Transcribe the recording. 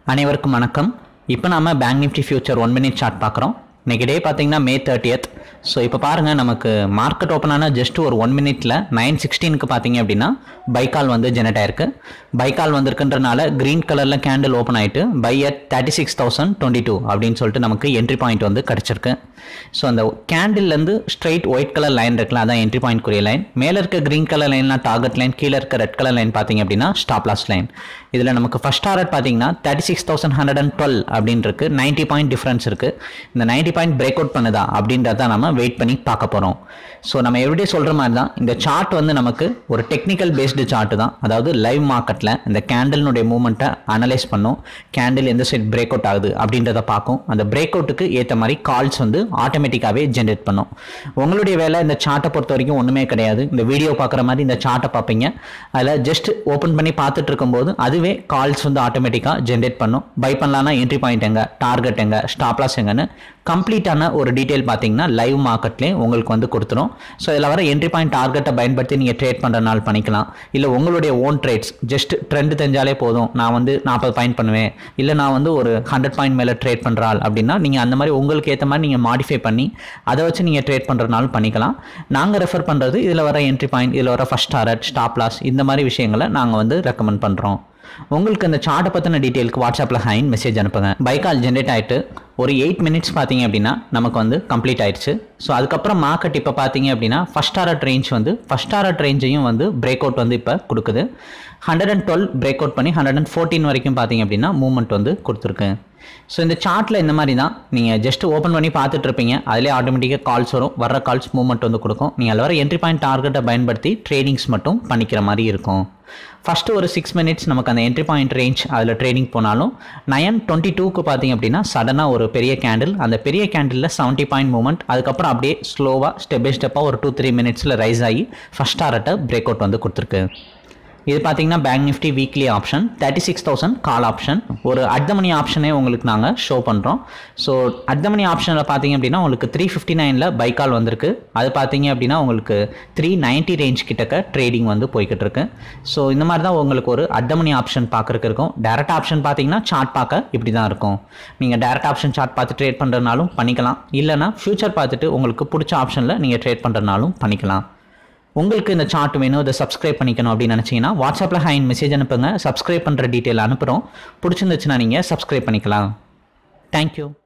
அனைவருக்கும் வணக்கம் இப்போ நாம bank Nifty future one minute chart பார்க்குறோம் இன்னைக்கு டே பார்த்தீங்கன்னா மே தேர்ட்டியத் ஸோ இப்போ பாருங்கள் நமக்கு மார்க்கெட் ஓப்பன் ஆன ஜஸ்ட் ஒரு ஒன் மினிட்ல நைன் சிக்ஸ்டீனுக்கு பார்த்தீங்க அப்படின்னா பைக்கால் வந்து ஜெனரேட் ஆயிருக்கு பைக்கால் வந்திருக்குன்றனால க்ரீன் கலரில் கேண்டில் ஓப்பன் ஆயிட்டு buy at thirty six thousand twenty two அப்படின்னு சொல்லிட்டு நமக்கு என்ட்ரி பாயிண்ட் வந்து கிடச்சிருக்கு ஸோ அந்த கேண்டில்லேருந்து ஸ்ட்ரைட் ஒயிட் கலர் லைன் இருக்குல்ல அதான் என்ட்ரி பாயிண்ட் குறிய லைன் மேலே இருக்க க்ரீன் கலர் லைன்லாம் டார்கெட் லைன் கீழே இருக்க ரெட் கலர் லைன் பார்த்தீங்க அப்படின்னா ஸ்டாப் லாஸ் லைன் இதில் நமக்கு ஃபஸ்ட் டாரட் பார்த்தீங்கன்னா thirty six thousand hundred and twelve அப்படின்னு இருக்கு நைன்ட்டி பாயிண்ட் டிஃப்ரென்ஸ் இருக்கு இந்த நைன்ட்டி பாயிண்ட் பிரேக் அவுட் பண்ணுதா அப்படின்றத நம்ம வெயிட் பண்ணி பார்க்க போகிறோம் ஸோ நம்ம எவ்ரிடே சொல்கிற மாதிரி தான் இந்த சார்ட் வந்து நமக்கு ஒரு டெக்னிக்கல் பேஸ்டு சார்ட் தான் அதாவது லைவ் மார்க்கெட்டில் இந்த கேண்டில்னுடைய மூவ்மெண்ட்டை அனலைஸ் பண்ணும் கேண்டில் எந்த சைட் பிரேக் அவுட் ஆகுது அப்படின்றத பார்க்கும் அந்த பிரேக் அவுட்டுக்கு ஏற்ற மாதிரி கால்ஸ் வந்து ஆட்டோமேட்டிக்காகவே ஜென்ரேட் பண்ணும் உங்களுடைய வேலை இந்த சார்ட்டை பொறுத்த வரைக்கும் ஒன்றுமே கிடையாது இந்த வீடியோ பார்க்குற மாதிரி இந்த சார்ட்டை பார்ப்பீங்க அதில் ஜஸ்ட் ஓப்பன் பண்ணி பார்த்துட்டு இருக்கும்போது அதுவே கால்ஸ் வந்து ஆட்டோமேட்டிக்காக ஜென்ரேட் பண்ணும் பை பண்ணலான்னா என்ட்ரி பாயிண்ட் எங்க டார்கெட் எங்க ஸ்டாப் லாஸ் எங்கன்னு கம்ப்ளீட்டான ஒரு டீட்டெயில் பார்த்தீங்கன்னா லைவ் மார்க்கெட்லேயே உங்களுக்கு வந்து கொடுத்துரும் ஸோ இதில் வர என்ட்ரி பாயிண்ட் டார்கெட்டை பயன்படுத்தி நீங்கள் ட்ரேட் பண்ணுறனால பண்ணிக்கலாம் இல்லை உங்களுடைய ஓன் ட்ரேட்ஸ் ஜஸ்ட் ட்ரெண்ட் தெரிஞ்சாலே போதும் நான் வந்து நாற்பது பாயிண்ட் பண்ணுவேன் இல்லை நான் வந்து ஒரு ஹண்ட்ரட் பாயிண்ட் மேலே ட்ரேட் பண்ணுறாள் அப்படின்னா நீங்கள் அந்த மாதிரி உங்களுக்கு ஏற்ற மாதிரி நீங்கள் மாடிஃபை பண்ணி அதை வச்சு நீங்கள் ட்ரேட் பண்ணுறதுனாலும் பண்ணிக்கலாம் நாங்கள் ரெஃபர் பண்ணுறது இதில் வர என்ட்ரி பாயிண்ட் இதில் வர ஃபஸ்ட் டாரட் ஸ்டாப் லாஸ் இந்த மாதிரி விஷயங்களை நாங்கள் வந்து ரெக்கமெண்ட் பண்ணுறோம் உங்களுக்கு இந்த சார்ட்டை பற்றின டீட்டெயிலுக்கு வாட்ஸ்அப்பில் ஹைன் மெசேஜ் அனுப்புங்க பைக்கால் ஜென்ரேட் ஆகிட்டு ஒரு எயிட் மினிட்ஸ் பார்த்தீங்க அப்படின்னா நமக்கு வந்து கம்ப்ளீட் ஆயிடுச்சு ஸோ அதுக்கப்புறம் மார்க்கெட் இப்போ பார்த்தீங்க அப்படின்னா ஃபஸ்ட் டாரட் ரேஞ்ச் வந்து ஃபஸ்ட் டாரட் ரேஞ்சையும் வந்து பிரேக் அவுட் வந்து இப்போ கொடுக்குது hundred and twelve break out பண்ணி ஹண்ட்ரட் அண்ட் ஃபோர்டீன் வரைக்கும் பார்த்தீங்க அப்படின்னா மூவ்மெண்ட் வந்து கொடுத்துருக்கு ஸோ இந்த சார்ட்டில் இந்த மாதிரி தான் நீங்கள் ஜஸ்ட் ஓப்பன் பண்ணி பார்த்துட்டு இருப்பீங்க அதிலே ஆட்டோமேட்டிக்காக கால்ஸ் வரும் வர்ற கால்ஸ் மூவ்மெண்ட் வந்து கொடுக்கும் நீங்கள் அதில் வர என்ட்ரி பாயிண்ட் டார்கெட்டை பயன்படுத்தி ட்ரேடிங்ஸ் மட்டும் பண்ணிக்கிற மாதிரி இருக்கும் ஃபஸ்ட்டு ஒரு சிக்ஸ் மினிட்ஸ் நமக்கு அந்த என்ட்ரி பாயிண்ட் ரேஞ்ச் அதில் ட்ரேடிங் போனாலும் நயன் டுவெண்ட்டி டூக்கு பார்த்தீங்க அப்படின்னா சடனாக ஒரு பெரிய கேண்டில் அந்த பெரிய கேண்டிலில் செவன்ட்டி பாயிண்ட் மூவ்மெண்ட் அதுக்கப்புறம் அப்படியே ஸ்லோவாக ஸ்டெப் பை ஸ்டெப்பாக ஒரு டூ த்ரீ மினிட்ஸில் ரைஸ் ஆகி ஃபஸ்ட் டாரட்டை பிரேக் அவுட் வந்து கொடுத்துருக்கு இது பார்த்தீங்கன்னா bank Nifty weekly option thirty six thousand call option ஒரு அட் மணி ஆப்ஷனே உங்களுக்கு நாங்கள் ஷோ பண்ணுறோம் ஸோ அட் மணி ஆப்ஷனில் பார்த்தீங்க அப்படின்னா உங்களுக்கு த்ரீ ஃபிஃப்டி நைனில் பைக்கால் வந்திருக்கு அது பார்த்தீங்க அப்படின்னா உங்களுக்கு த்ரீ நைன்ட்டி ரேஞ்ச் கிட்டக்க ட்ரேடிங் வந்து போய்கிட்டு இருக்கு ஸோ இந்த மாதிரி தான் உங்களுக்கு ஒரு அட் மணி ஆப்ஷன் பார்க்குறக்கு இருக்கும் டேரக்ட் ஆப்ஷன் பார்த்தீங்கன்னா சார்ட் பார்க்க இப்படி தான் இருக்கும் நீங்கள் டேரக்ட் ஆப்ஷன் சார்ட் பார்த்து ட்ரேட் பண்ணுறதுனாலும் பண்ணிக்கலாம் இல்லைனா ஃபியூச்சர் பார்த்துட்டு உங்களுக்கு பிடிச்ச ஆப்ஷனில் நீங்கள் ட்ரேட் பண்ணுறதுனாலும் பண்ணிக்கலாம் உங்களுக்கு இந்த சார்ட் வேணும் இதை சப்ஸ்கிரைப் பண்ணிக்கணும் அப்படின்னு நினச்சிங்கன்னா வாட்ஸ்அப்பில் ஹைன் மெசேஜ் அனுப்புங்க சப்ஸ்கிரைப் பண்ணுற டீட்டெயில் அனுப்புகிறோம் பிடிச்சிருந்துச்சுன்னா நீங்கள் சப்ஸ்கிரைப் பண்ணிக்கலாம் தேங்க்யூ